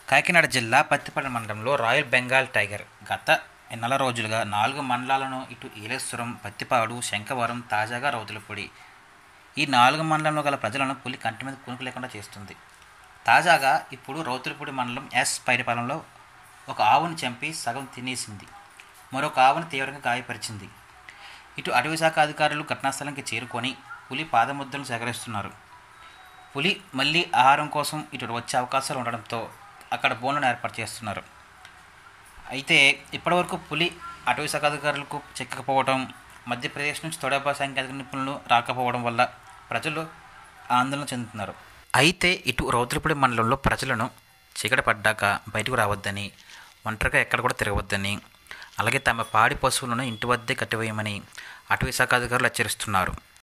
కాకినాడ జిల్లా పత్తిపల్లి మండలంలో royal Bengal tiger గత నెల రోజులుగా నాలుగు మండలాలను ఇటు ఏలేశ్వరం పత్తిపాడు శంఖవరం తాజాగా రౌతులపూడి ఈ నాలుగు మండలంలో గల ప్రజలను పులి కంటి మీద కునుకు లేకుండా చేస్తుంది తాజాగా ఇప్పుడు రౌతులపూడి మండలం ఎస్ పైడిపాలెంలో ఒక ఆవును చంపి సగం తినేసింది మరొక ఆవును తీవ్రంగా గాయపరిచింది ఇటు అటవీ శాఖ అధికారులు ఘటనాస్థలానికి చేరుకొని పులి పాదముద్రలు సేకరిస్తున్నారు పులి మళ్ళీ ఆహారం కోసం ఇటు వచ్చే అవకాశాలు ఉండడంతో అక్కడ బోన్లను ఏర్పాటు చేస్తున్నారు అయితే ఇప్పటివరకు పులి అటవీ శాఖ అధికారులకు చెక్కకపోవడం మధ్యప్రదేశ్ నుంచి తొడపా సాంకేతిక నిపుణులు రాకపోవడం వల్ల ప్రజలు ఆందోళన చెందుతున్నారు అయితే ఇటు రౌతులపూడి మండలంలో ప్రజలను చీకటి పడ్డాక బయటకు రావద్దని ఒంటరిగా ఎక్కడ కూడా తిరగవద్దని అలాగే తమ పాడి పశువులను ఇంటి వద్దే కట్టివేయమని అటవీ శాఖ అధికారులు హెచ్చరిస్తున్నారు